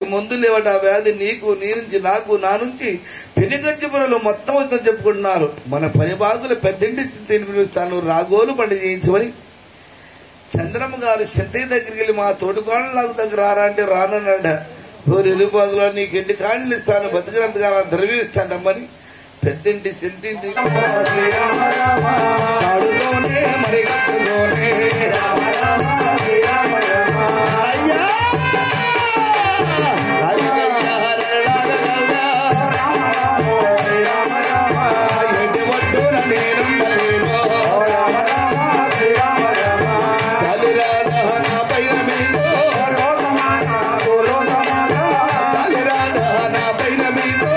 ముందు లేవట ఆ వ్యాధి నీకు నీ నుంచి నాకు నా నుంచి పెనుగంచిపురలు మొత్తం వద్దని చెప్పుకుంటున్నారు మన పరిభాగుల పెద్దంటి చింతని పిలుస్తాను రాగోలు బండి చేయించమని చంద్రమ్మ గారు చింతయ్య దగ్గరికి వెళ్ళి మా తోటికోళ్ళ నాకు దగ్గర రారా అంటే రానన్నాడ ఊరు ఎలుపాదులో నీకు ఎన్ని కాళ్ళు ఇస్తాను బతికినంత కాలం ద్రవ్యం ఇస్తానమ్మని పెద్దంటి చింతింది కాడులోనే మరిగట్టులోనే అయ్యా! ఎటు ఒడ్డున నేనుండలేను. తల్లిరాధా నా పైన మీదో. తల్లిరాధా నా పైన మీదో.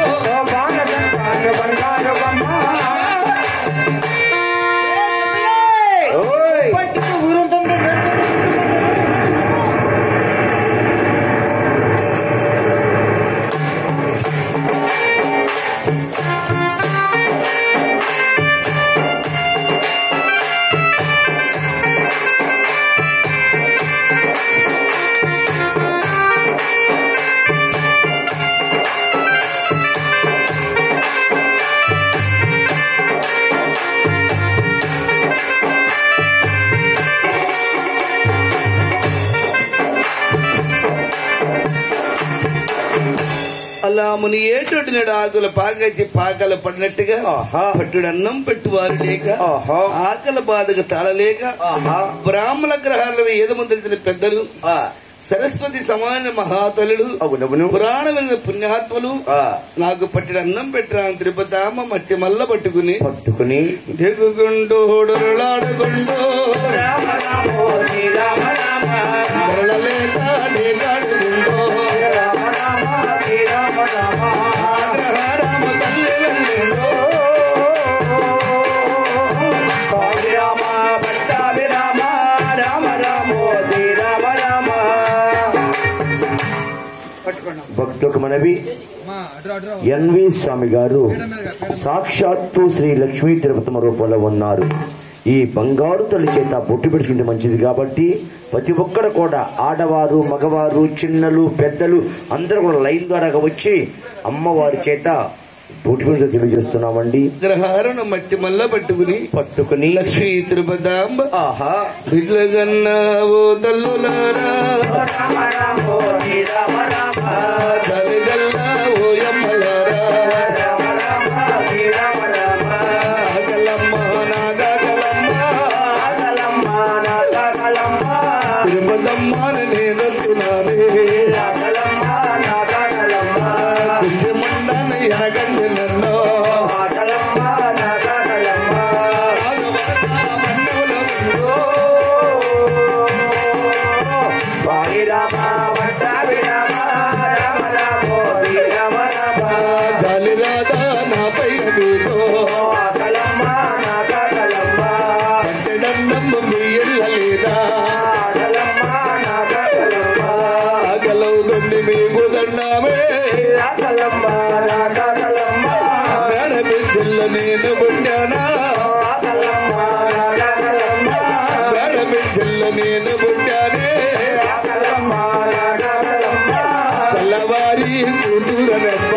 పట్టుకు ఊరంతా అలా ముని ఏటొడ్డు నేడు ఆకుల పాకచ్చి పాకలు పడినట్టుగా ఆహా. పట్టుడు అన్నం పెట్టువారు లేక ఆహా. ఆకలి బాధకు తాళలేక ఆహా. బ్రాహ్మణ గ్రహాలను వేదముద్రించిన పెద్దలు ఆ, సరస్వతి సమాన మహాతలుడు అవునవును పురాణమైన పుణ్యాత్మలు ఆ, నాకు పట్టిన అన్నం పెట్టిన తిరుపతామ మట్టి మల్ల పట్టుకుని పట్టుకుని దిగుగుండోడులాడుగుండో దొరలలేక డేగాడుగుండో ఆగ్రహారామ తల్లి వెళ్ళిందో భక్తులకు మనవి ఎన్వి స్వామి గారు సాక్షాత్తు శ్రీ లక్ష్మీ తిరుపతమ రూపంలో ఉన్నారు ఈ బంగారు తల్లి చేత బొట్టు పెట్టుకుంటే మంచిది కాబట్టి ప్రతి ఒక్కరు కూడా ఆడవారు మగవారు చిన్నలు పెద్దలు అందరూ కూడా లైన్ ద్వారా వచ్చి అమ్మవారి చేత బొట్టు పెట్టుకు తెలియజేస్తున్నామండి గ్రహాలను మట్టి మల్ల పట్టుకుని పట్టుకుని లక్ష్మీ తిరుపతాంబ ఆహా బిడ్లగన్నావో తల్లులారా తల్లిగల్లా ఓ యమ్మలారా ఆగలమ్మ నాగలమ్మ తిరుపతమ్మని నేనొత్తున్నానే కృష్ణమండని ఎనగండి నన్ను మన్నవుల ఉందో జాలిరాదా నా పైన మీదో పట్టెడన్నమ్మ మీ ఇళ్ళలేదా ఆగలవుతుంది మీకు దండామే మేడమిద్దుల్లో నేను పుట్టానా మేడమిద్దుల్లో నేను పుట్టానే తెల్లవారి కూతురనమ్మ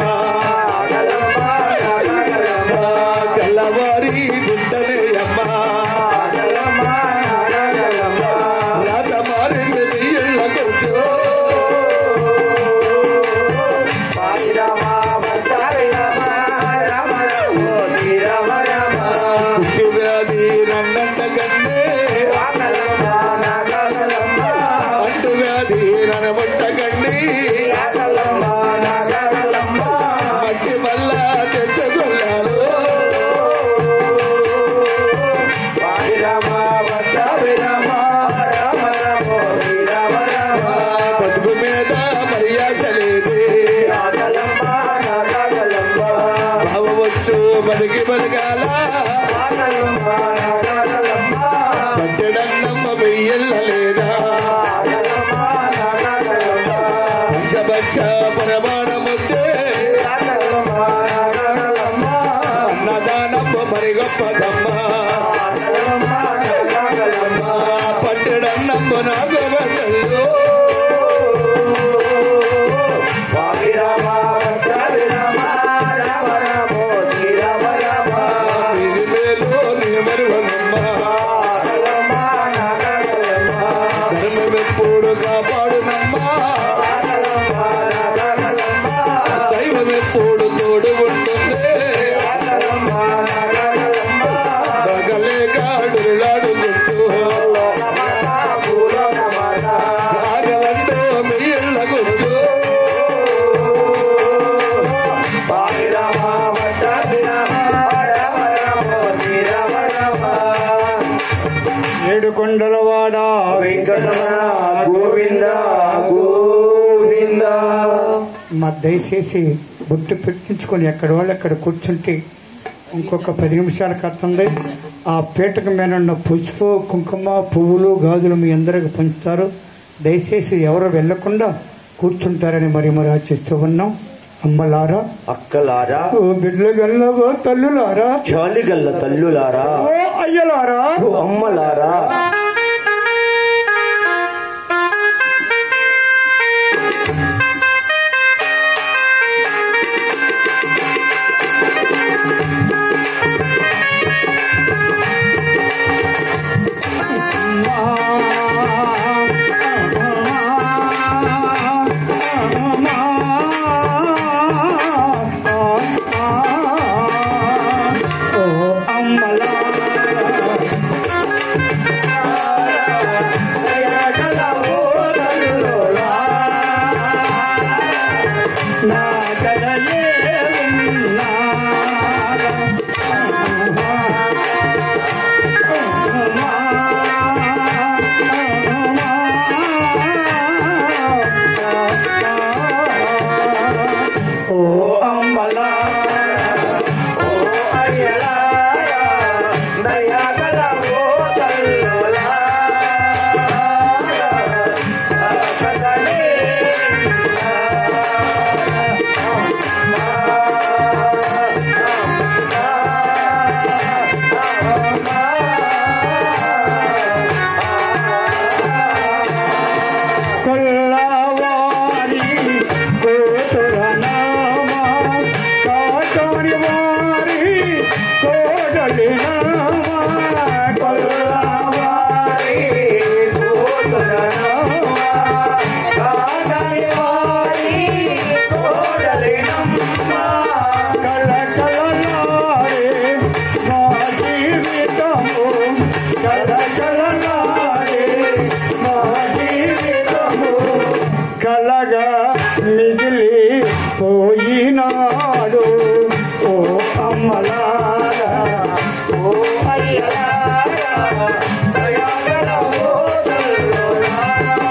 తెల్లవారి గుండనే అమ్మ రాత మారింది నీ ఇళ్ళకొచ్చు కుష్టి వ్యాధి నన్నంట కన్నే అంటు వ్యాధి ననమంట కన్ని మట్టి మల్ల తెచ్చగొల్లారు బతుకు మీద మర్యాద లేదు భావవచ్చు బతికి బతకాల పట్టెడన్నమ్మ వెయ్యల్ల లేదా పంచభక్ష పరమాణముద్దే అన్నదానమ్మ మరి గొప్పదమ్మ పట్టెడన్నమ్మ నాగవల్లో మా దయచేసి బొట్టు పెట్టించుకొని ఎక్కడ వాళ్ళు ఎక్కడ కూర్చుంటే ఇంకొక పది నిమిషాల కత్తుంది ఆ పీటక మీద ఉన్న పసుపు కుంకుమ పువ్వులు గాజులు మీ అందరికి పంచుతారు దయచేసి ఎవరు వెళ్లకుండా కూర్చుంటారని మరి మరి ఆచిస్తూ ఉన్నాం అమ్మలారా అక్కలారా ఓ బిడ్డల గల్లవో తల్లులారా జాలిగల్ల తల్లులారా ఓ అయ్యలారా ఓ అమ్మలారా ఓ అమ్మలారా నా కలలే ఓ అమ్మలా ఓ అయ్యలారా దయగల ఓ తల్లులా కదలే కొల్లవారి కోతురనామా కాటోని వారి కోడలి నామా కొల్లవారి కోతురనామా కాటోని వారి కోడలి నామా కళకళలాడే మా జీవితము కళకళలాడే మా జీవితము కలగా మిగిలి పోయినాడు ఓ అమ్మలారా ఓ అయ్యలారా దయాగల ఓ తల్లులారా.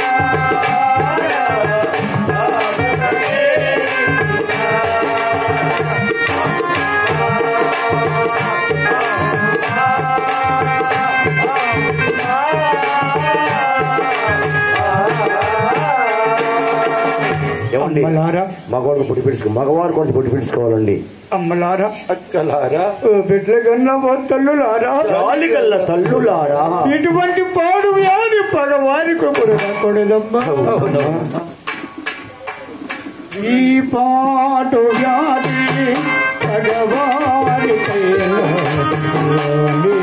ఏమండి అమ్మలారా మగవాడికి పొట్టి పిడుచుకో మగవారు కొంచెం పొట్టి పిడుచుకోవాలండి అమ్మలారా అక్కలారా ఓ బిడ్డల కన్నా ఓ తల్లులారా జాలిగల్ల తల్లులారా ఇటువంటి పాడు వ్యాధి పగవారికి కూడా రాకూడదమ్మా ఈ పాటు వ్యాధి పగవారికైనా